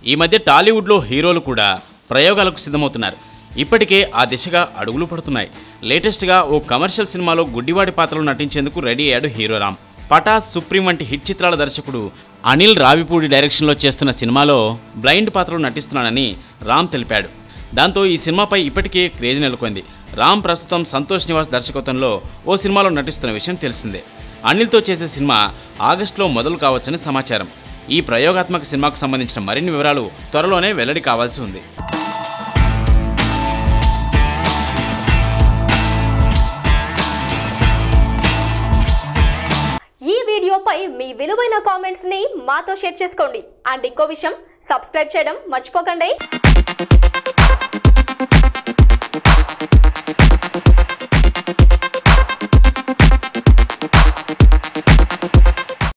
ఈ మధ్య టాలీవుడ్లో హీరోలు కూడా ప్రయోగాలకు సిద్ధమవుతున్నారు ఇప్పటికే ఆ దిశగా అడుగులు పడుతున్నాయి లేటెస్ట్గా ఓ కమర్షియల్ సినిమాలో గుడ్డివాడి పాత్రలో నటించేందుకు రెడీ అయ్యాడు హీరో రామ్ పటాస్ సుప్రీం వంటి హిట్ చిత్రాల దర్శకుడు అనిల్ రావిపూడి డైరెక్షన్లో చేస్తున్న సినిమాలో బ్లైండ్ పాత్రలో నటిస్తున్నానని రామ్ తెలిపాడు దాంతో ఈ సినిమాపై ఇప్పటికే క్రేజ్ నెలకొంది రామ్ ప్రస్తుతం సంతోష్ నివాస్ దర్శకత్వంలో ఓ సినిమాలో నటిస్తున్న విషయం తెలిసిందే అనిల్తో చేసే సినిమా ఆగస్టులో మొదలు కావచ్చని సమాచారం ఈ ప్రయోగాత్మక సినిమాకు సంబంధించిన మరిన్ని వివరాలు త్వరలోనే వెల్లడి కావాల్సి ఉంది ఈ వీడియోపై మీ విలువైన కామెంట్స్ ని మాతో షేర్ చేసుకోండి అండ్ ఇంకో విషయం సబ్స్క్రైబ్ చేయడం మర్చిపోకండి